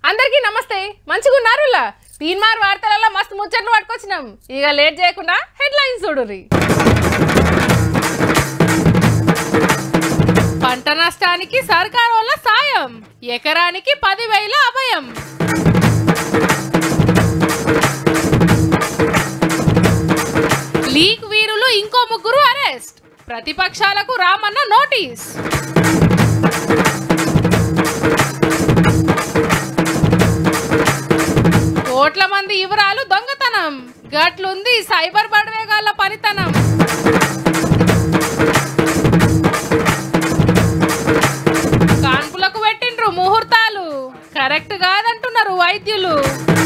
అందరికీ నమస్తే మంచిగున్నారులా తీన్మార్ వార్తలలో మస్తు ముచ్చట్లు పట్టుకొచ్చినాం ఇక లేట్ చేయకుండా హెడ్లైన్స్ చూడుర్రి పంట నష్టానికి సర్కార్ వల్ల సాయం ఎకరానికి పదివేల అభయం లీక్ వీరులు ఇంకో ముగ్గురు అరెస్ట్ ప్రతిపక్షాలకు రామన్న నోటీస్ కోట్ల మంది వివరాలు దొంగతనం గట్లుంది సైబర్ బడవేగాళ్ళ పనితనం కాన్పులకు పెట్టిండ్రు ముహూర్తాలు కరెక్ట్ కాదంటున్నారు వైద్యులు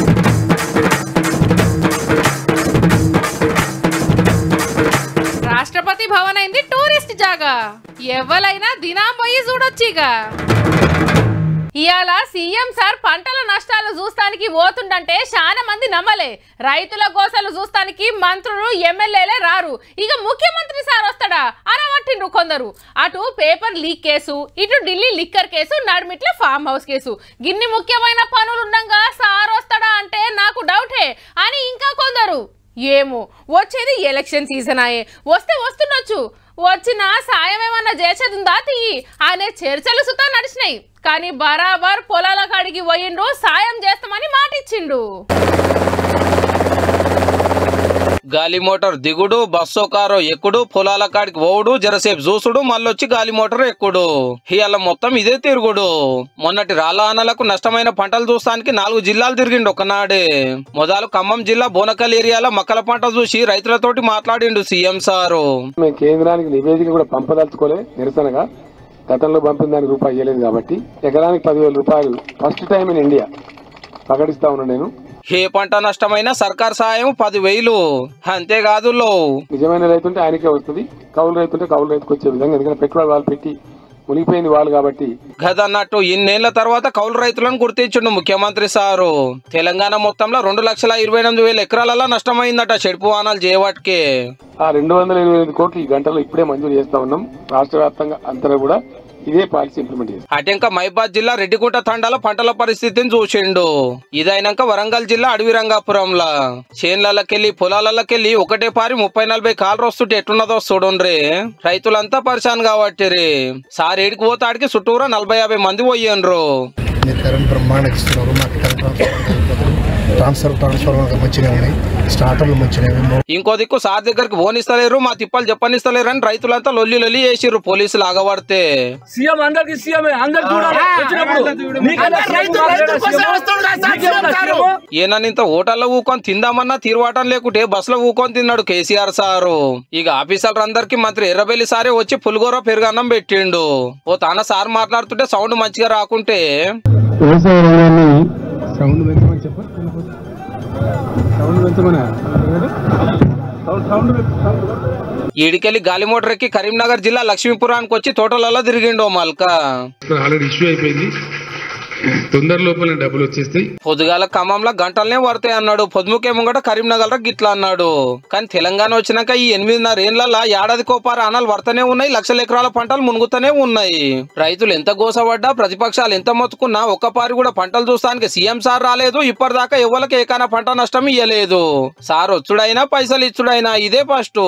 రాష్ట్రపతి భవన్ అయింది టూరిస్ట్ జాగా ఎవరైనా దినాం పోయి చూడొచ్చిగా ఇవాళ సీఎం సార్ పంటల నష్టాలు చూస్తానికి పోతుండంటే చాలా మంది నమ్మలే రైతుల గోసలు చూస్తానికి మంత్రులు ఎమ్మెల్యేలే రారు ఇక ముఖ్యమంత్రి సార్ వస్తాడా అనవట్టిండ్రు కొందరు అటు పేపర్ లీక్ కేసు ఇటు ఢిల్లీ లిక్కర్ కేసు నడిమిట్ల ఫామ్ హౌస్ కేసు గిన్ని ముఖ్యమైన పనులు ఉండంగా సార్ వస్తాడా అంటే నాకు డౌటే అని ఇంకా కొందరు ఏమో వచ్చేది ఎలక్షన్ సీజన్ అయ్యే వస్తే వస్తుండొచ్చు వచ్చిన సాయం ఏమన్నా చేసేది ఉందా తీయి అనే చర్చలు సుతా నడిచినాయి కానీ బరాబర్ పొలాల కాడికి పోయిండు సాయం చేస్తామని మాట ఇచ్చిండు గాలి మోటార్ దిగుడు బస్సు కారు ఎక్కుడు పొలాల కాడికి పోవుడు జరసేపు చూసుడు మళ్ళొచ్చి గాలి మోటార్ ఎక్కుడు ఇవాళ మొత్తం ఇదే తిరుగుడు మొన్నటి రాళ్ళానలకు నష్టమైన పంటలు చూస్తానికి నాలుగు జిల్లాలు తిరిగిండు ఒకనాడే మొదలు ఖమ్మం జిల్లా బోనకల్ ఏరియాలో మక్కల పంట చూసి రైతులతోటి మాట్లాడిండు సీఎం సారు మేము కేంద్రానికి నివేదిక కూడా పంపదలుచుకోలే నిరసనగా గతంలో పంపిన దానికి రూపాయి ఇవ్వలేదు కాబట్టి ఎకరానికి పదివేల రూపాయలు ఫస్ట్ టైం ఇన్ ఇండియా ప్రకటిస్తా ఉన్నా నేను ఏ పంట నష్టమైన సర్కార్ సాయం పదివేలు అంతేకాదు లో నిజమైన రైతు ఉంటే ఆయనకే వస్తుంది కౌలు రైతు ఉంటే కౌలు రైతుకు వచ్చే విధంగా ఎందుకంటే పెట్టుబడి వాళ్ళు పెట్టి మునిగిపోయింది వాళ్ళు కాబట్టి గదన్నట్టు ఇన్నేళ్ల తర్వాత కౌలు రైతులను గుర్తించిండు ముఖ్యమంత్రి సారు తెలంగాణ మొత్తంలో రెండు లక్షల ఇరవై ఎనిమిది వేల ఎకరాలలో నష్టమైందట చెడుపు వానాలు చేయవాటికి ఆ రెండు వందల ఎనభై ఎనిమిది కోట్లు ఈ గంటలో ఇప్పుడే మంజూరు చేస్తా ఉన్నాం రాష్ట్ర వ్యాప్తంగా అంతా కూడా ఇదే పాలసీ ఇంప్లిమెంట్ చేస్తాం అటెంక మైబాద్ జిల్లా రెడ్డిగుంట తండాల పంటల పరిస్థితిని చూసిండు ఇదైనాక వరంగల్ జిల్లా అడవి రంగాపురంలా చేన్లకెళ్ళి పొలాలకెళ్ళి ఒకటే పారి ముప్పై నలభై కాలు వస్తుంటే ఎట్టున్నదో చూడండి రైతులంతా పరిశాన్ కాబట్టి సార్ ఏడికి పోతాడికి చుట్టూరా నలభై యాభై మంది పోయిండ్రు మీరు కరెంట్ బ్రహ్మాండంగా ఇస్తున్నారు మాకు కరెంట్ ట్రాన్స్ఫర్ ట్రాన్స్ఫర్ ట్రాన్స్ఫర్ మంచిగా ఉన్నాయి స్టార్టర్లు మంచిగా ఉన్నాయి ఇంకో దిక్కు సార్ దగ్గరికి పోనిస్తలేరు మా తిప్పలు చెప్పనిస్తలేరు అని రైతులంతా లొల్లి లొల్లి చేసిర్రు పోలీసులు ఆగబడితే సీఎం అందరికి సీఎం అందరు చూడాలి వచ్చినప్పుడు నీకన్నా సీఎం నీకేమన్నా సీఎం? ఈయననింత హోటల్లో ఊకొని తిందామన్నా తీరువాటం లేకుంటే బస్సులో ఊకొని తిన్నాడు కేసీఆర్ సారు ఇక ఆఫీసర్లు అందరికి మంత్రి ఎర్రబెల్లి సారే వచ్చి పులిగోర పెరుగన్నం పెట్టిండు ఓ తాన సార్ మాట్లాడుతుంటే సౌండ్ మంచిగా రాకుంటే వ్యవసాయ రంగాన్ని సౌండ్ పెంచమని చెప్ప సౌండ్ పెంచమని ఈడికెళ్ళి గాలి మోటార్ ఎక్కి కరీంనగర్ జిల్లా లక్ష్మీపురానికి వచ్చి తోటలలో తిరిగిండు ఓ మల్క ఆల్రెడీ ఇష్యూ అయిపోయింది తొందర లోపల డబ్బులు వచ్చేస్తాయి పొద్దుగాల ఖమ్మంలో గంటలనే పడతాయి అన్నాడు పొద్దుముకే ముంగట కరీంనగర్ గిట్లా అన్నాడు కానీ తెలంగాణ వచ్చినాక ఈ ఎనిమిదిన్నర ఏళ్లలో ఏడాది కోపార అనాలు పడతానే ఉన్నాయి లక్షల ఎకరాల పంటలు మునుగుతూనే ఉన్నాయి రైతులు ఎంత గోసపడ్డా ప్రతిపక్షాలు ఎంత మొత్తుకున్నా ఒక్క పారి కూడా పంటలు చూస్తానికి సీఎం సార్ రాలేదు ఇప్పటిదాకా ఎవరికి ఏకైనా పంట నష్టం ఇయ్యలేదు సార్ వచ్చుడైనా పైసలు ఇచ్చుడైనా ఇదే ఫస్ట్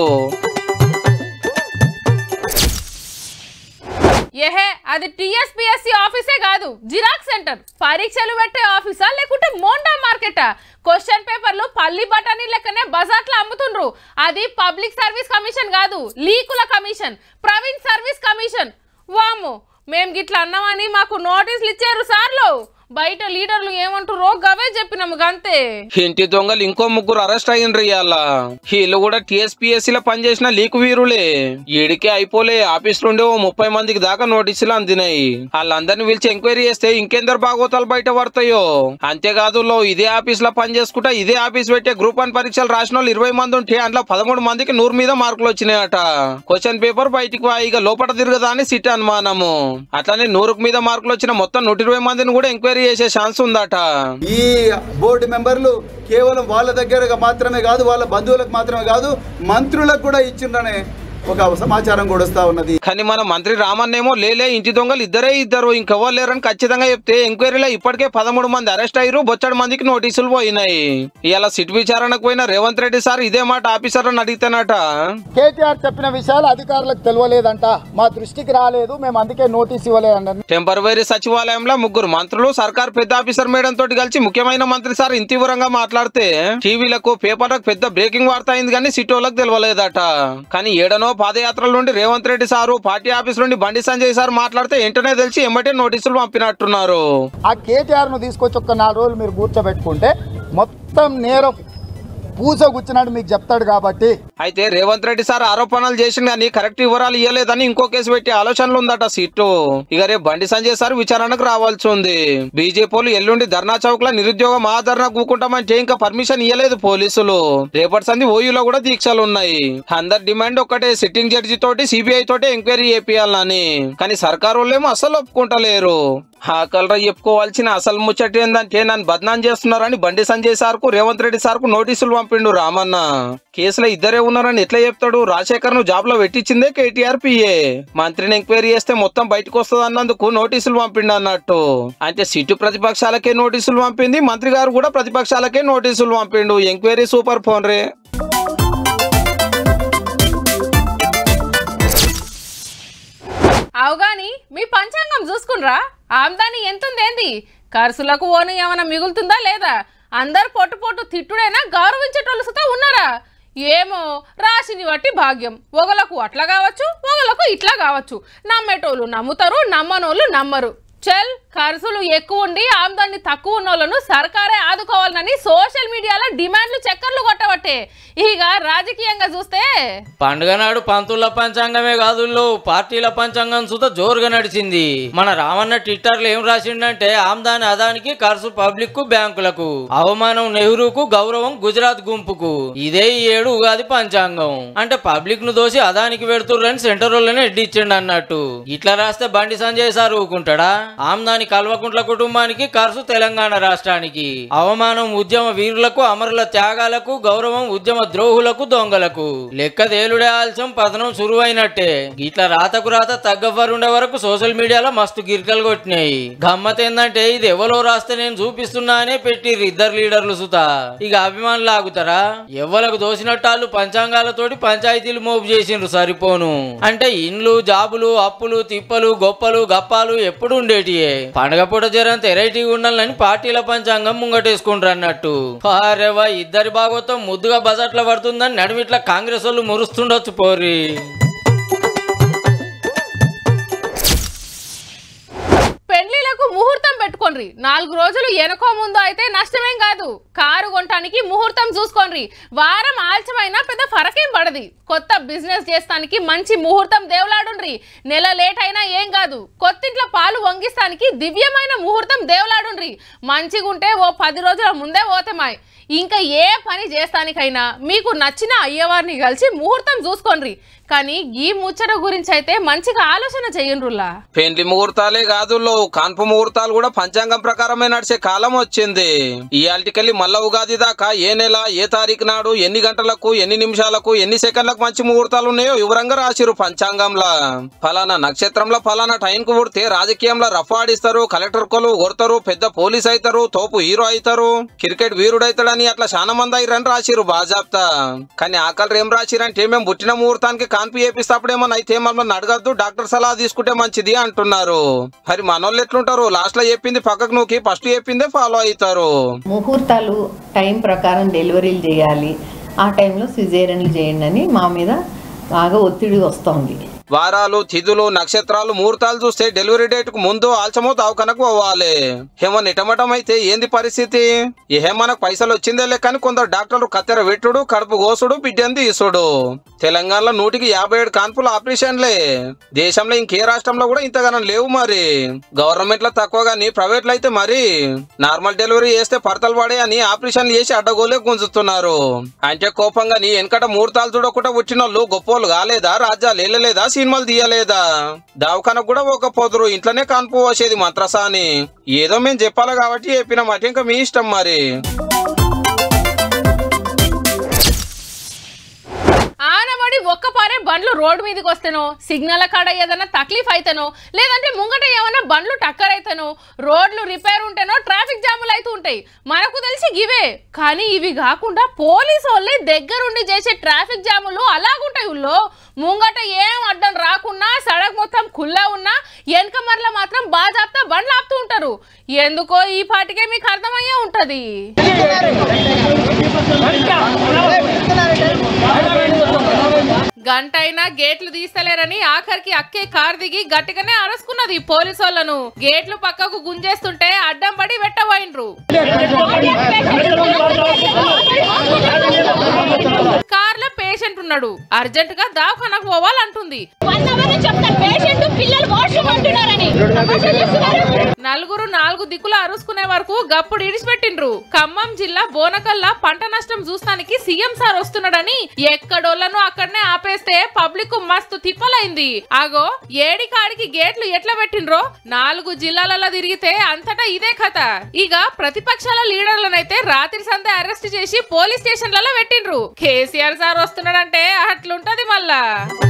ఏహే అది టిఎస్పిఎస్సి ఆఫీసే కాదు జిరాక్స్ సెంటర్ పరీక్షలు పెట్టే ఆఫీసా లేకుంటే మోండా మార్కెటా క్వశ్చన్ పేపర్లు పల్లి బఠానీ లెక్కనే బజార్లో అమ్ముతుండ్రు అది పబ్లిక్ సర్వీస్ కమిషన్ కాదు లీకుల కమిషన్ ప్రవీణ్ సర్వీస్ కమిషన్ వాము మేము గిట్లా అన్నామని మాకు నోటీసులు ఇచ్చారు సార్లు బయట లీడర్లు ఏమంటారో గవే చెప్పినాము గంతే ఇంటి దొంగలు ఇంకో ముగ్గురు అరెస్ట్ అయ్యిండ్రు ఇవాళ వీళ్ళు కూడా టీఎస్పీఎస్సీ లో పనిచేసిన లీకు వీరులే ఈడికే అయిపోలే ఆఫీస్ నుండి ఓ ముప్పై మందికి దాకా నోటీసులు అందినాయి వాళ్ళందరిని పిలిచి ఎంక్వైరీ చేస్తే ఇంకెందరు బాగోతాలు బయట పడతాయో అంతేకాదు లో ఇదే ఆఫీస్ లో పని చేసుకుంటా ఇదే ఆఫీస్ పెట్టే గ్రూప్ వన్ పరీక్షలు రాసిన వాళ్ళు ఇరవై మంది ఉంటే అందులో పదమూడు మందికి నూరు మీద మార్కులు వచ్చినాయట క్వశ్చన్ పేపర్ బయటికి వా, ఇక లోపల తిరగదా అని సిట్ అనుమానము అట్లనే నూరుకు మీద మార్కులు వచ్చిన మొత్తం నూట ఇరవై మందిని కూడా ఎంక్వైరీ చేసే ఛాన్స్ ఉందట ఈ బోర్డు మెంబర్లు కేవలం వాళ్ళ దగ్గర మాత్రమే కాదు వాళ్ళ బంధువులకు మాత్రమే కాదు మంత్రులకు కూడా ఇచ్చిండ్రనే ఒక సమాచారం కూడా వస్తా ఉన్నది కానీ మన మంత్రి రామన్ ఏమో లేలే ఇంటి దొంగలు ఇద్దరే ఇద్దరు ఇంకెవ్వరు లేరని ఖచ్చితంగా చెప్తే ఎంక్వైరీలో ఇప్పటికే పదమూడు మంది అరెస్ట్ అయ్యారు బొచ్చడి మందికి నోటీసులు పోయినాయి ఇలా సిట్ విచారణకు పోయిన రేవంత్ రెడ్డి సార్ ఇదే మాట ఆఫీసర్ అని అడిగితేనట కేటీఆర్ చెప్పిన విషయాలు అధికారులకు తెలియలేదంట మా దృష్టికి రాలేదు మేము అందుకే నోటీస్ ఇవ్వలేదండి టెంపరవరీ సచివాలయంలో ముగ్గురు మంత్రులు సర్కార్ పెద్ద ఆఫీసర్ మేడం తోటి కలిసి ముఖ్యమైన మంత్రి సార్ ఇంత వివరంగా మాట్లాడితే టీవీలకు పేపర్లకు పెద్ద బ్రేకింగ్ వార్త అయింది కానీ సిటోలకు తెలియలేదట కానీ ఏడనో పాదయాత్రల నుండి Revanth Reddy sir party office నుండి బండి సంజయ్ సార్ మాట్లాడితే వెంటనే తెలిసి ఎమ్మటే నోటీసులు పంపినట్టున్నారు ఆ కేటీఆర్ ను తీసుకొచ్చి ఒక్క నాలుగు రోజులు మీరు కూర్చోబెట్టుకుంటే మొత్తం నేరం పూస కూర్చున్నాడు మీకు చెప్తాడు కాబట్టి అయితే రేవంత్ రెడ్డి సార్ ఆరోపణలు చేసిన కానీ కరెక్ట్ వివరాలు ఇవ్వలేదని ఇంకో కేసు పెట్టే ఆలోచనలు ఉందట సీటు ఇక రేపు బండి సంజయ్ సార్ విచారణకు రావాల్సి ఉంది బీజేపీలు ఎల్లుండి ధర్నా చౌక్ లో నిరుద్యోగ మహాధర్నా కూకుంటామంటే ఇంకా పర్మిషన్ ఇవ్వలేదు పోలీసులు రేపటి సంది ఓయూలో కూడా దీక్షలు ఉన్నాయి అందరి డిమాండ్ ఒక్కటే సిట్టింగ్ జడ్జి తోటి సిబిఐ తోటి ఎంక్వైరీ చేపియాలని కానీ సర్కారు వాళ్ళేమో అస్సలు ఒప్పుకుంటలేరు ఆకలరా చెప్పుకోవాల్సిన అసలు ముచ్చట ఏందంటే నన్ను బదనాం చేస్తున్నారని బండి సంజయ్ సార్ కు రేవంత్ రెడ్డి సార్ కు నోటీసులు పంపిండు రామన్న కేసులో ఇద్దరే ఉన్నారని ఎట్లా చెప్తాడు రాజశేఖర్ ను జాబ్ లో పెట్టించిందే కేటీఆర్ పిఏ మంత్రిని ఎంక్వైరీ చేస్తే మొత్తం బయటకు వస్తుంది అన్నందుకు నోటీసులు పంపిండు అన్నట్టు అంటే సిట్టు ప్రతిపక్షాలకే నోటీసులు పంపింది మంత్రి గారు కూడా ప్రతిపక్షాలకే నోటీసులు పంపిండు ఎంక్వైరీ సూపర్ ఫోన్ రే అవగాని మీ పంచాంగం చూసుకున్రా ఆమ్దాని ఎంతుందేంది ఖర్చులకు ఓను ఏమైనా మిగులుతుందా లేదా అందరు పొట్టు పొట్టు తిట్టుడైనా గౌరవించేటోళ్ళు సుతా ఉన్నారా ఏమో రాశిని బట్టి భాగ్యం ఒకలకు అట్లా కావచ్చు ఒకలకు ఇట్లా కావచ్చు నమ్మేటోళ్ళు నమ్ముతారు నమ్మనోళ్ళు నమ్మరు చల్ ఖర్చులు ఎక్కువ ఉండి ఆమ్దాన్ని తక్కువ ఉన్నోళ్ళను సర్కారే ఆదుకోవాలని సోషల్ మీడియాలో డిమాండ్లు చక్కర్లు కొట్టబట్టే ఇక రాజకీయంగా చూస్తే పండుగ నాడు పంతుల పంచాంగమే కాదు పార్టీల పంచాంగం సుత జోరుగా నడిచింది మన రామన్న ట్విట్టర్ లో ఏం రాసిండంటే ఆమ్దాని అదానికి ఖర్చు పబ్లిక్ కు బ్యాంకులకు అవమానం నెహ్రూకు గౌరవం గుజరాత్ గుంపుకు ఇదే ఈ ఏడు ఉగాది పంచాంగం అంటే పబ్లిక్ ను దోసి అదానికి పెడుతుర్రని సెంటర్ వాళ్ళని ఎడ్డిచ్చిండు అన్నట్టు ఇట్లా రాస్తే బండి సంజయ్ సార్ ఊకుంటాడా ఆమ్దాని కల్వకుంట్ల కుటుంబానికి ఖర్చు తెలంగాణ రాష్ట్రానికి అవమానం ఉద్యమ వీరులకు అమరుల త్యాగాలకు గౌరవం ఉద్యమ ద్రోహులకు దొంగలకు లెక్క తేలుడే ఆలస్యం పతనం సురువైనట్టే ఇట్లా రాతకు రాత తగ్గవ్వరుండే వరకు సోషల్ మీడియాలో మస్తు గిరికలు కొట్టినాయి గమ్మత్ ఏందంటే ఇది ఎవరో రాస్తే నేను చూపిస్తున్నా అనే పెట్టిర్రు ఇద్దరు లీడర్లు సుత ఇక అభిమానులు ఆగుతారా ఎవ్వలకు దోసినట్టాళ్ళు పంచాంగాలతోటి పంచాయతీలు మోపు చేసిండ్రు సరిపోను అంటే ఇండ్లు జాబులు అప్పులు తిప్పలు గొప్పలు గప్పాలు ఎప్పుడు ఉండేటియే పండగ పూట జరంత ఎరైటీగా ఉండాలని పార్టీల పంచాంగం ముంగటేసుకుంటారు అన్నట్టు అరేవా ఇద్దరి భాగవతం ముద్దుగా బజాట్ల పడుతుందని నడిమిట్ల కాంగ్రెస్ వాళ్ళు మురుస్తుండొచ్చు పోరి పెళ్లిలకు ముహూర్తం పెట్టుకోండి నాలుగు రోజులు వెనకో ముందు అయితే నష్టమేం కాదు కారు కొనటానికి ముహూర్తం చూసుకోండి వారం ఆలస్యమైనా పెద్ద ఫరకేం పడది కొత్త బిజినెస్ చేస్తానికి మంచి ముహూర్తం దేవులాడుండ్రి నెల లేట్ అయినా ఏం కాదు కొత్తింట్లో పాలు వంగిస్తానికి దివ్యమైన ముహూర్తం దేవులాడుండ్రి మంచిగుంటే ఓ పది రోజుల ముందే పోతమాయ్ ఇంకా ఏ పని చేస్తానికైనా మీకు నచ్చిన అయ్యవారిని కలిసి ముహూర్తం చూసుకోండి కానీ ఈ ముచ్చట గురించి అయితే మంచిగా ఆలోచన చెయ్యండ్రులా పెండ్లి ముహూర్తాలే కాదు లో కాన్పు ముహూర్తాలు కూడా పంచాంగం ప్రకారమే నడిచే కాలం వచ్చింది ఇయాల్టికెళ్ళి మళ్ళా ఉగాది దాకా ఏ నెల ఏ తారీఖు నాడు ఎన్ని గంటలకు ఎన్ని నిమిషాలకు ఎన్ని సెకండ్లకు మంచి ముహూర్తాలు ఉన్నాయో వివరంగా రాసిరు పంచాంగంలా ఫలానా నక్షత్రంలో ఫలానా టైంకు పుడితే రాజకీయంలో రఫ్ ఆడిస్తారు కలెక్టర్ కొలు కొడతారు పెద్ద పోలీస్ అవుతారు తోపు హీరో అవుతారు క్రికెట్ వీరుడు అవుతాడని అట్లా చాలా మంది అయ్యారని రాసిరు బాజాప్తా కానీ ఆకలి ఏం రాసిరంటే మేము పుట్టిన ముహూర్తానికి కాన్పి చేపిస్తేమని అయితే మమ్మల్ని అడగద్దు డాక్టర్ సలహా తీసుకుంటే మంచిది అంటున్నారు మరి మనోళ్ళు ఎట్లుంటారు లాస్ట్ లో చెప్పింది పక్కకు నూకి ఫస్ట్ చెప్పిందే ఫాలో అవుతారు ముహూర్తాలు టైం ప్రకారం డెలివరీలు చేయాలి ఆ టైంలో సిజేరియన్లు చేయండి అని మా మీద బాగా ఒత్తిడి వస్తోంది వారాలు తిథులు నక్షత్రాలు ముహూర్తాలు చూస్తే డెలివరీ డేట్ కు ముందు ఆల్చమో దవాఖానకు పోవాలి ఏమో నిటమటం అయితే ఏంది పరిస్థితి ఏ మనకు పైసలు వచ్చిందే లెక్కని కొందరు డాక్టర్లు కత్తెర వెట్టుడు కడుపు కోసుడు బిడ్డని తీసుడు తెలంగాణలో నూటికి యాభై ఏడు కాన్పులు ఆపరేషన్లే దేశంలో ఇంకే రాష్ట్రంలో కూడా ఇంతగానం లేవు మరి గవర్నమెంట్ లో తక్కువ గానీ ప్రైవేట్ లో అయితే మరి నార్మల్ డెలివరీ చేస్తే పడతలు పడే అని ఆపరేషన్లు చేసి అడ్డగోలే గుంజుతున్నారు అంటే కోపంగా నీ వెనకట ముహూర్తాలు చూడకుండా వచ్చిన వాళ్ళు గొప్పోళ్ళు కాలేదా రాజ్యాలు వెళ్ళలేదా సినిమాలు తీయలేదా దవాఖానకు కూడా ఒక పోదురు ఇంట్లోనే కాన్పు పోసేది మంత్రసాని ఏదో మేము చెప్పాలి కాబట్టి చెప్పిన మాట ఇంకా మీ ఇష్టం మరి ఆనబడి ఒక్కపారే బండ్లు రోడ్డు మీదకి వస్తేనో సిగ్నల్ కాడ ఏదైనా తక్లీఫ్ అయితేనో లేదంటే ముంగట ఏమైనా బండ్లు టక్కర్ అయితేనో రోడ్లు రిపేర్ ఉంటేనో ట్రాఫిక్ జాములు అయితే ఉంటాయి మనకు తెలిసి గివే కానీ ఇవి కాకుండా పోలీసు వాళ్ళే దగ్గరుండి చేసే ట్రాఫిక్ జాములు అలాగుంటాయి ఊళ్ళో ముంగట ఏం అడ్డం రాకున్నా సడక్ మొత్తం ఖుల్లా ఉన్నా వెనక మరల మాత్రం బాజాప్తా బండ్లు ఆపుతూ ఉంటారు ఎందుకో ఈ పాటికే మీకు అర్థమయ్యే ఉంటది గంట అయినా గేట్లు తీస్తలేరని ఆఖరికి అక్కే కార్ దిగి గట్టిగానే అరుసుకున్నది పోలీసు వాళ్ళను గేట్లు పక్కకు గుంజేస్తుంటే అడ్డం పడి వెట్టబోయినరు కార్ లో పేషెంట్ ఉన్నాడు అర్జెంట్ గా దవాఖానకు పోవాలంటుంది నలుగురు నాలుగు దిక్కులు అరుసుకునే వరకు గప్పుడు ఇడిచిపెట్టిండ్రు ఖమ్మం జిల్లా బోనకల్లా పంట నష్టం చూస్తానికి సీఎం సార్ వస్తున్నాడని ఎక్కడోళ్లను అక్కడనే ఆపేస్తే పబ్లిక్ మస్తు తిప్పలైంది ఆగో ఏడి కాడికి గేట్లు ఎట్లా పెట్టిండ్రో నాలుగు జిల్లాలలో తిరిగితే అంతటా ఇదే కథ ఇక ప్రతిపక్షాల లీడర్లనైతే రాత్రి సందే అరెస్ట్ చేసి పోలీస్ స్టేషన్లలో పెట్టిండ్రు కేసీఆర్ సార్ వస్తున్నాడంటే అట్లుంటది మళ్ళా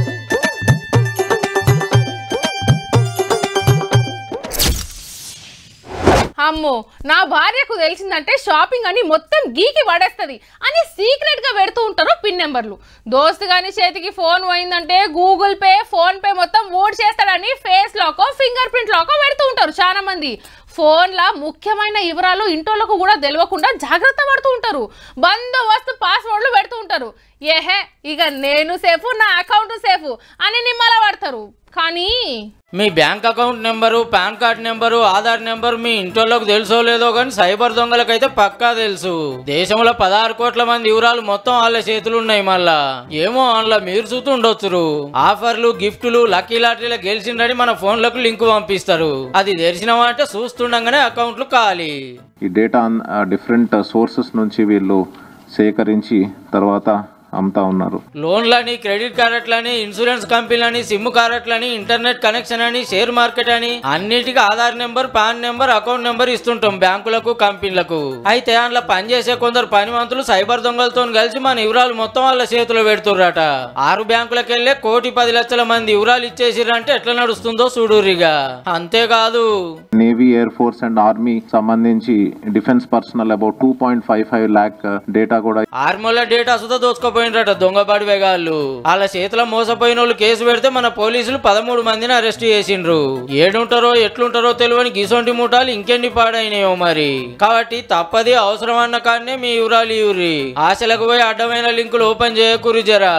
అమ్మో నా భార్యకు తెలిసిందంటే షాపింగ్ అని మొత్తం గీకి పడేస్తుంది అని సీక్రెట్ గా పెడుతూ ఉంటారు పిన్ నెంబర్లు దోస్తు గాని చేతికి ఫోన్ పోయిందంటే గూగుల్ పే ఫోన్ పే మొత్తం ఓడ్ చేస్తాడని ఫేస్ లాకో ఫింగర్ ప్రింట్ లాకో పెడుతూ ఉంటారు చాలా మంది ఫోన్ల ముఖ్యమైన వివరాలు ఇంటోళ్ళకు కూడా తెలియకుండా జాగ్రత్త పడుతూ ఉంటారు బందోబస్తు పాస్వర్డ్లు పెడుతూ ఉంటారు ఏహే ఇక నేను సేఫ్ నా అకౌంట్ సేఫ్ అని నిమ్మల పడతారు కానీ మీ bank account number PAN card number Aadhaar number మీ ఇంటోళ్ళకి తెలుసో లేదో కానీ సైబర్ దొంగలకైతే పక్కా తెలుసు దేశంలో పదహారు కోట్ల మంది వివరాలు మొత్తం వాళ్ళ చేతులు ఉన్నాయి మళ్ళా ఏమో అందులో మీరు చూస్తూ ఉండొచ్చురు ఆఫర్లు గిఫ్టులు లక్కీ లాటరీలో గెలిచిండని మన ఫోన్లకు లింక్ పంపిస్తారు అది తెరిచినామంటే చూస్తుండగానే అకౌంట్లు ఖాళీ ఈ డేటా డిఫరెంట్ సోర్సెస్ నుంచి వీళ్ళు సేకరించి తర్వాత అమ్ముతా ఉన్నారు లోన్లని క్రెడిట్ కార్డులని ఇన్సూరెన్స్ కంపెనీలని సిమ్ కార్డులని ఇంటర్నెట్ కనెక్షన్ అని షేర్ మార్కెట్ అని అన్నిటికీ Aadhaar number PAN number account number ఇస్తుంటాం బ్యాంకులకు కంపెనీలకు అయితే అందులో పనిచేసే కొందరు పనివంతులు సైబర్ దొంగలతో కలిసి మన వివరాలు మొత్తం వాళ్ళ చేతిలో పెడుతుర్రట ఆరు బ్యాంకులకు వెళ్ళే కోటి పది లక్షల మంది వివరాలు ఇచ్చేసిరంటే ఎట్లా నడుస్తుందో చూడురిగా అంతేకాదు navy air force and army సంబంధించి defence personnel about two point five five lakh data కూడా ఆర్మోల డేటా సుధా దోచుకోపోయినరట దొంగబాడి వేగాళ్ళు వాళ్ళ చేతిలో మోసపోయిన వాళ్ళు కేసు పెడితే మన పోలీసులు పదమూడు మందిని అరెస్ట్ చేసిండ్రు ఏడుంటారో ఎట్లుంటారో తెలియని గిసొంటి ముఠాలు ఇంకెన్ని పాడైనాయో మరి కాబట్టి తప్పది అవసరం అన్న కాడనే మీ వివరాలు ఇవ్వరి ఆశలకు పోయి అడ్డమైన లింకులు ఓపెన్ చేయకూరి జరా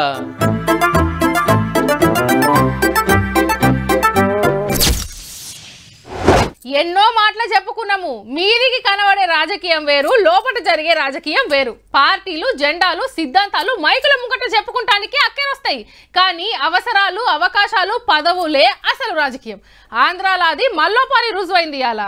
ఎన్నో మాటలు చెప్పుకున్నాము మీదికి కనబడే రాజకీయం వేరు లోపల జరిగే రాజకీయం వేరు పార్టీలు జెండాలు సిద్ధాంతాలు మైకుల ముంగట చెప్పుకుంటానికి అక్కరొస్తాయి కానీ అవసరాలు అవకాశాలు పదవులే అసలు రాజకీయం ఆంధ్రాలో అది మల్లోపారి రుజువైంది అలా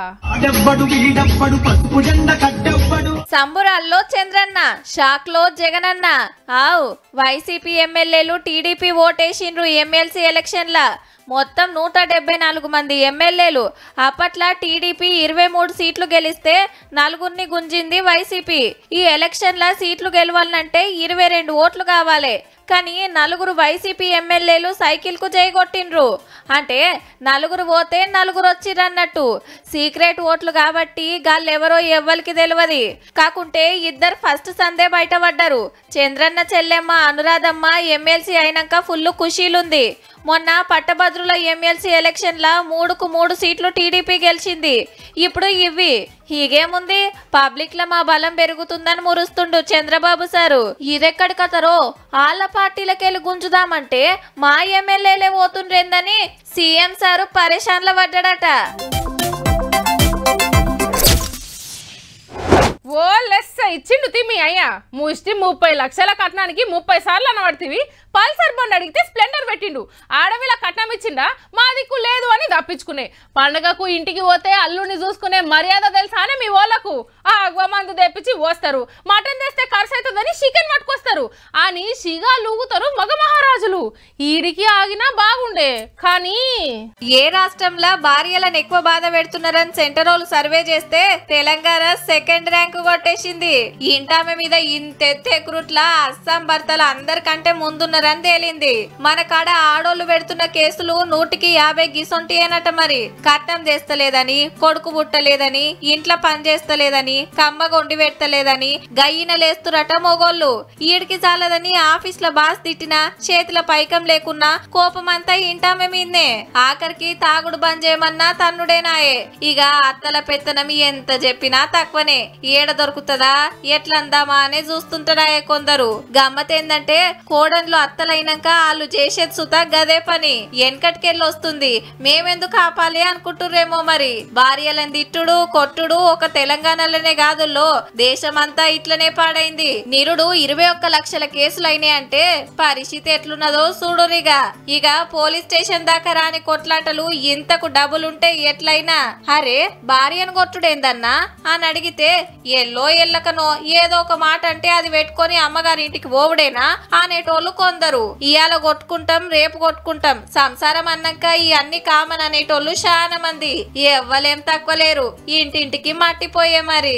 సంబురాల్లో చంద్రన్న షాక్ లో జగనన్న ఆవు వైసీపీ ఎమ్మెల్యేలు టీడీపీ ఓటేసిండ్రు ఎమ్మెల్సీ ఎలక్షన్ల మొత్తం నూట డెబ్బై నాలుగు మంది ఎమ్మెల్యేలు అప్పట్లా టీడీపీ ఇరవై మూడు సీట్లు గెలిస్తే నలుగురిని గుంజింది వైసీపీ ఈ ఎలక్షన్ల సీట్లు గెలవాలంటే ఇరవై రెండు ఓట్లు కావాలి కానీ నలుగురు వైసీపీ ఎమ్మెల్యేలు సైకిల్ కు చేయగొట్టిండ్రు అంటే నలుగురు పోతే నలుగురు వచ్చిరన్నట్టు సీక్రెట్ ఓట్లు కాబట్టి గాళ్ళెవరో ఎవ్వరికి తెలియదు కాకుంటే ఇద్దరు ఫస్ట్ సందే బయటపడ్డారు చంద్రన్న చెల్లెమ్మ అనురాధమ్మ ఎమ్మెల్సీ అయినాక ఫుల్ ఖుషీలుంది మొన్న పట్టభద్రుల ఎమ్మెల్సీ ఎలక్షన్ల మూడుకు మూడు సీట్లు టీడీపీ గెలిచింది ఇప్పుడు ఇవి హీగేముంది పబ్లిక్ లో మా బలం పెరుగుతుందని మురుస్తుండు చంద్రబాబు సారు ఇదెక్కడి కథరో వాళ్ళ పార్టీలకెళ్ళి గుంజుదామంటే మా ఎమ్మెల్యేలే పోతుండ్రేందని సీఎం సారు పరేషాన్ల పడ్డాడట ఓ లెస్స ఇచ్చిండు తిమ్మి అయ్యా ముష్టి ముప్పై లక్షల కట్నానికి ముప్పై సార్లు అనబడితివి పల్సర్ బండి అడిగితే స్ప్లెండర్ పెట్టిండు ఆడవిల కట్నం ఇచ్చిండా మా దిక్కు లేదు అని తప్పించుకునే పండగకు ఇంటికి పోతే అల్లుని చూసుకునే మర్యాద తెలుసా అని మీ వాళ్ళకు ఆ అగ్వ మందు తెప్పించి పోస్తారు మటన్ తెస్తే ఖర్చు అవుతుందని చికెన్ పట్టుకొస్తారు అని షిగా లూగుతారు మగ మహారాజులు ఈడికి ఆగినా బాగుండే కానీ ఏ రాష్ట్రంలో భార్యలను ఎక్కువ బాధ పెడుతున్నారని సెంటరోలు సర్వే చేస్తే తెలంగాణ సెకండ్ ర్యాంక్ కొట్టేసింది ఇంటామె మీద ఇంతెత్తే ఎగురుట్లా అస్సాం భర్తలు అందరికంటే ముందున్నారని తేలింది మన కాడ ఆడోళ్ళు పెడుతున్న కేసులు నూటికి యాభై గిసొంటి ఏనట మరి కట్నం చేస్తలేదని కొడుకు పుట్టలేదని ఇంట్లో పని చేస్తలేదని కమ్మగా వండి పెడతలేదని గయ్యిన లేస్తురట మొగోళ్ళు ఈడికి చాలదని ఆఫీస్ లో బాస్ తిట్టినా చేతిలో పైకం లేకున్నా కోపమంతా ఇంటామె మీదనే ఆఖరికి తాగుడు బంద్ చేయమన్నా తన్నుడేనాయే ఇక అత్తల పెత్తనం ఎంత చెప్పినా తక్కువనే ఏడ దొరుకుతుందా ఎట్లా అందామా అని చూస్తుంటాడాయే కొందరు గమ్మతేందంటే కోడన్లు అత్తలైనాక వాళ్ళు చేసేది సుతా గదే పని వెనకటికెళ్ళి వస్తుంది మేమెందుకు ఆపాలి అనుకుంటుర్రేమో మరి భార్యలను తిట్టుడు కొట్టుడు ఒక తెలంగాణలోనే కాదుల్లో దేశమంతా ఇట్లనే పాడైంది నిరుడు ఇరవై ఒక్క లక్షల కేసులు అయినాయంటే పరిస్థితి ఎట్లున్నదో చూడురిగా ఇక పోలీస్ స్టేషన్ దాకా రాని కొట్లాటలు ఇంతకు డబ్బులుంటే ఎట్లయినా అరే భార్యను కొట్టుడేందన్నా అని అడిగితే ఎల్లో ఎల్లకనో ఏదో ఒక మాట అంటే అది పెట్టుకొని అమ్మగారి ఇంటికి పోవుడేనా అనేటోళ్ళు కొందరు ఇయాల కొట్టుకుంటాం రేపు కొట్టుకుంటాం సంసారం అన్నాక ఈ అన్ని కామన్ అనేటోళ్ళు చాలా మంది ఎవ్వలేం తక్కువ లేరు ఇంటింటికి మట్టిపోయే మరి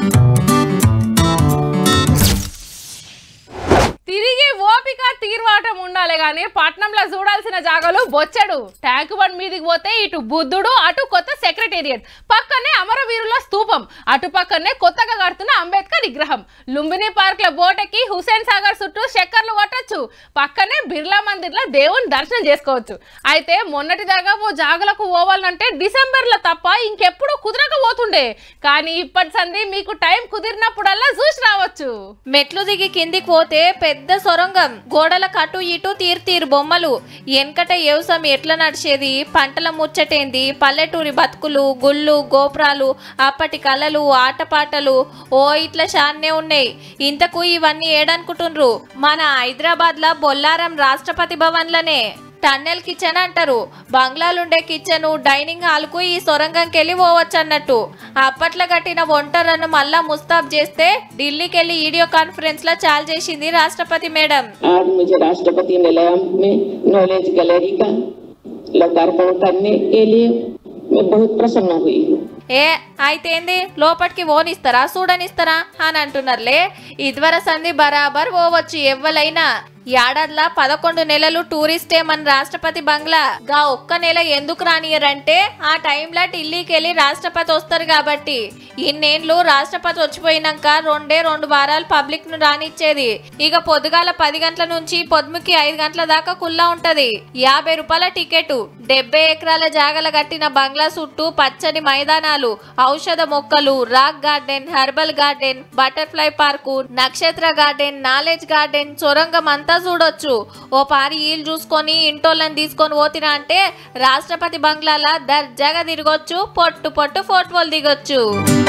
తిరిగి ఓపిక తీర్వాటం ఉండాలి గాని పట్నంలో చూడాల్సిన జాగాలు బొచ్చడు ట్యాంక్ బండ్ మీదకి పోతే ఇటు బుద్ధుడు అటు కొత్త సెక్రటేరియట్ పక్కనే అమరవీరుల స్తూపం అటు పక్కనే కొత్తగా కడుతున్న అంబేద్కర్ విగ్రహం లుంబిని పార్క్ లో బోటెక్కి హుసేన్ సాగర్ చుట్టూ చక్కర్లు కొట్టొచ్చు పక్కనే బిర్లా మందిర్లో దేవుని దర్శనం చేసుకోవచ్చు అయితే మొన్నటిదాకా ఓ జాగలకు పోవాలంటే డిసెంబర్ లో తప్ప ఇంకెప్పుడు కుదరకపోతుండే కానీ ఇప్పటి సంది మీకు టైం కుదిరినప్పుడల్లా చూసి రావచ్చు మెట్లు దిగి కిందికి పోతే పెద్ద సొరంగం గోడల కటు ఇటు తీరు తీరు బొమ్మలు వెనకట వ్యవసాయం ఎట్లా నడిచేది పంటల ముచ్చటేంది పల్లెటూరి బతుకులు గుళ్ళు గోపురాలు అప్పటి కళలు ఆటపాటలు ఓ ఇట్లా షాన్నే ఉన్నాయి ఇంతకు ఇవన్నీ ఏడనుకుంటుండ్రు మన హైదరాబాద్ లో బొల్లారం రాష్ట్రపతి భవన్లనే టన్నెల్ కిచెన్ అంటారు బంగ్లాలుండే కిచెన్ డైనింగ్ హాల్ కు ఈ సొరంగంకి వెళ్ళి పోవచ్చు అన్నట్టు అప్పట్లో కట్టిన వంటలను మళ్ళా ముస్తాబ్ చేస్తే ఢిల్లీకి వెళ్ళి వీడియో కాన్ఫరెన్స్ లో చాలు చేసింది రాష్ట్రపతి మేడం आज मुझे राष्ट्रपति निलयम में नॉलेज गैलरी का लोकार्पण करने के लिए मैं बहुत प्रसन्न हुई हूँ ఏ అయితే ఏంది లోపలికి ఓనిస్తారా చూడనిస్తారా అని అంటున్నారులే ఇదివర సంది బరాబర్ పోవచ్చు ఎవ్వలైనా ఏడాదిలా పదకొండు నెలలు టూరిస్టే మన రాష్ట్రపతి బంగ్లా గా ఒక్క నెల ఎందుకు రానియరంటే ఆ టైంలో ఢిల్లీకి వెళ్ళి రాష్ట్రపతి వస్తారు కాబట్టి ఇన్నేళ్ళు రాష్ట్రపతి వచ్చిపోయినాక రెండే రెండు వారాలు పబ్లిక్ ను రానిచ్చేది ఇక పొద్దుగాల పది గంటల నుంచి పొద్దుముకి ఐదు గంటల దాకా కుల్లా ఉంటది యాభై రూపాయల టికెట్ డెబ్బై ఎకరాల జాగల కట్టిన బంగ్లా చుట్టూ పచ్చని మైదానాలు ఔషధ మొక్కలు rock garden herbal garden butterfly park నక్షత్ర గార్డెన్ నాలెడ్జ్ గార్డెన్ సొరంగం అంతా చూడొచ్చు ఓ పారి ఈలు చూసుకొని ఇంటోళ్ళని తీసుకొని పోతినా అంటే రాష్ట్రపతి బంగ్లాల దర్జాగా తిరగొచ్చు పొట్టు పొట్టు ఫోటోలు దిగొచ్చు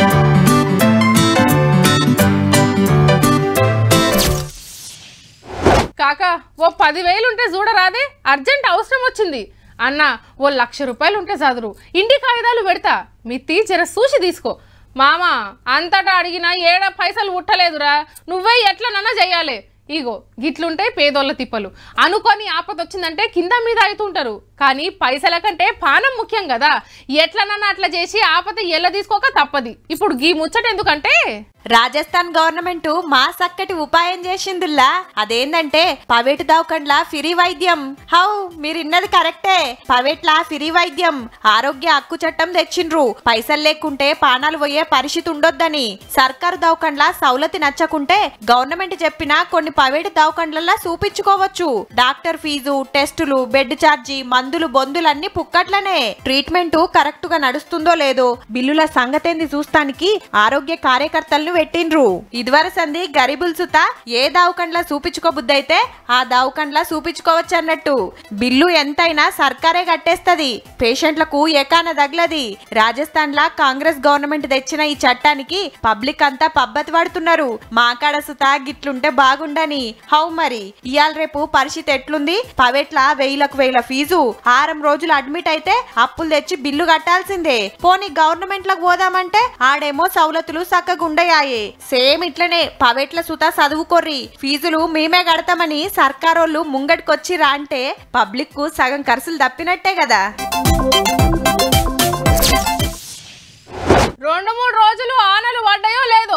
కాక ఓ పదివేలు ఉంటే చూడరాదే అర్జెంట్ అవసరం వచ్చింది అన్న ఓ లక్ష రూపాయలు ఉంటే చదురు ఇంటి కాగితాలు పెడతా మిత్తి జర సూచి తీసుకో మామ అంతటా అడిగినా ఏడ పైసలు ఉట్టలేదురా నువ్వే ఎట్లనన్నా చెయ్యాలి ఇగో గిట్లుంటాయి పేదోళ్ళ తిప్పలు అనుకొని ఆపద వచ్చిందంటే కింద మీద అవుతుంటారు కానీ పైసల కంటే పానం ముఖ్యం కదా ఎట్లనన్నా అట్లా చేసి ఆపద ఎల్ల తీసుకోక తప్పది ఇప్పుడు గీ ముచ్చట ఎందుకంటే రాజస్థాన్ గవర్నమెంట్ మా చక్కటి ఉపాయం చేసిందిల్లా అదేందంటే పవేటు దవాఖండ్ల ఫ్రీ వైద్యం హౌ మీరిన్నది కరెక్టే పవేట్లా ఫ్రీ వైద్యం ఆరోగ్య హక్కు చట్టం తెచ్చిండ్రు పైసలు లేకుంటే పానాలు పోయే పరిస్థితి ఉండొద్దని సర్కారు దవాఖండ్ల సౌలతి నచ్చకుంటే గవర్నమెంట్ చెప్పిన కొన్ని ప్రైవేట్ దవాఖండ్లలో చూపించుకోవచ్చు డాక్టర్ ఫీజు టెస్టులు బెడ్ ఛార్జీ మందులు బొందులన్నీ పుక్కట్లనే ట్రీట్మెంట్ కరెక్ట్ గా నడుస్తుందో లేదో బిల్లుల సంగతేంది చూస్తానికి ఆరోగ్య కార్యకర్తలను పెట్టిండ్రు ఇదివర సంది గరీబుల్ సుత ఏ దావకండ్లా చూపించుకోబుద్దైతే ఆ దావకండ్లా చూపించుకోవచ్చు అన్నట్టు బిల్లు ఎంతైనా సర్కారే కట్టేస్తది పేషెంట్లకు ఏకాన దగ్లది రాజస్థాన్ లా కాంగ్రెస్ గవర్నమెంట్ తెచ్చిన ఈ చట్టానికి పబ్లిక్ అంతా పబ్బతి పడుతున్నారు మాకాడ సుత గిట్లుంటే బాగుండని హౌ మరి ఇయాల రేపు పరిస్థితి ఎట్లుంది పవేట్ల వెయ్యిలకు వేల ఫీజు ఆరం రోజులు అడ్మిట్ అయితే అప్పులు తెచ్చి బిల్లు కట్టాల్సిందే పోనీ గవర్నమెంట్ లకు పోదామంటే ఆడేమో సౌలతులు సక్కగుండయాయే సేమ్ ఇట్లనే పవేట్ల సుత చదువుకోర్రి ఫీజులు మేమే కడతామని సర్కారోళ్ళు ముంగటికొచ్చిరా అంటే పబ్లిక్ కు సగం ఖర్చులు తప్పినట్టే కదా రెండు మూడు రోజులు ఆనలు పడ్డాయో లేదో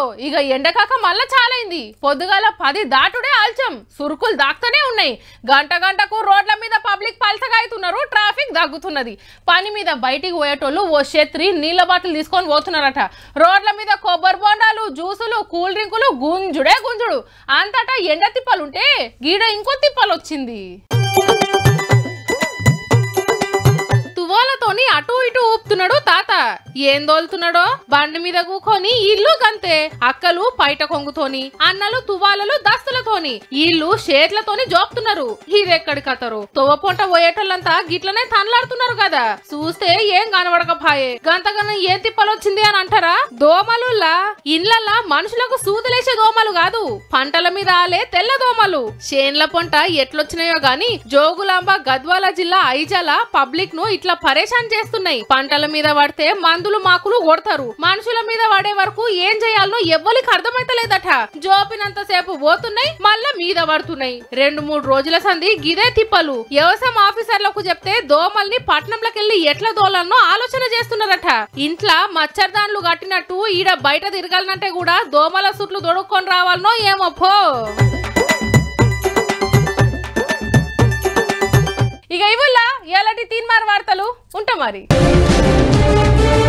ఇక ఎండకాక మళ్ళా చాలైంది పొద్దుగాల పది దాటుడే ఆల్చం సురుకులు దాక్తూనే ఉన్నాయి గంట గంటకు రోడ్ల మీద పబ్లిక్ పలసగా అవుతున్నారు ట్రాఫిక్ దగ్గుతున్నది పని మీద బయటికి పోయేటోళ్ళు ఓ షెత్రి నీళ్ళ బాటిల్ తీసుకొని పోతున్నారట రోడ్ల మీద కొబ్బరి బొండాలు జ్యూసులు కూల్ డ్రింకులు గుంజుడే గుంజుడు అంతటా ఎండ తిప్పలుంటే గీడ ఇంకో తిప్పలు వచ్చింది తువాలతోని అటు ఇటు ఊపుతున్నాడు తాత ఏం దోలుతున్నాడో బండి మీద కూకొని ఇల్లు గంతే అక్కలు పైట కొంగుతోని అన్నలు తువాలలు దస్తులతోని ఇల్లు షేట్లతోని జోపుతున్నారు ఇదెక్కడి కథరు తొవ్వపొంట పోయేటోళ్ళంతా గిట్లనే తనలాడుతున్నారు కదా చూస్తే ఏం కనబడకపాయే గంతగన ఏం తిప్పలొచ్చింది అని అంటారా దోమలుల్లా ఇండ్లల్లా మనుషులకు సూదులేసే దోమలు కాదు పంటల మీద ఆలే తెల్ల దోమలు చేన్ల పొంట ఎట్లొచ్చినాయో గాని జోగులాంబ గద్వాల జిల్లా ఐజాల పబ్లిక్ ను ఇట్లా పరేషాన్ చేస్తున్నాయి పంటల మీద పడితే మందులు మాకులు కొడతారు మనుషుల మీద పడే వరకు ఏం చేయాలనో ఎవ్వరికి అర్థమైతలేదట జోపినంత సేపు పోతున్నాయి మళ్ళా మీద పడుతున్నాయి రెండు మూడు రోజుల సంది గిదే తిప్పలు వ్యవసాయం ఆఫీసర్లకు చెప్తే దోమల్ని పట్నంలోకి వెళ్ళి ఎట్లా దోలాలనో ఆలోచన చేస్తున్నారట ఇంట్లో మచ్చర్దాన్లు కట్టినట్టు ఈడ బయట తిరగాలనంటే కూడా దోమల సుట్లు దొడుక్కొని రావాలనో ఏమో పో ఇక ఇవుల్లా ఎలాంటి తీన్మార్ వార్తలు ఉంటా మరి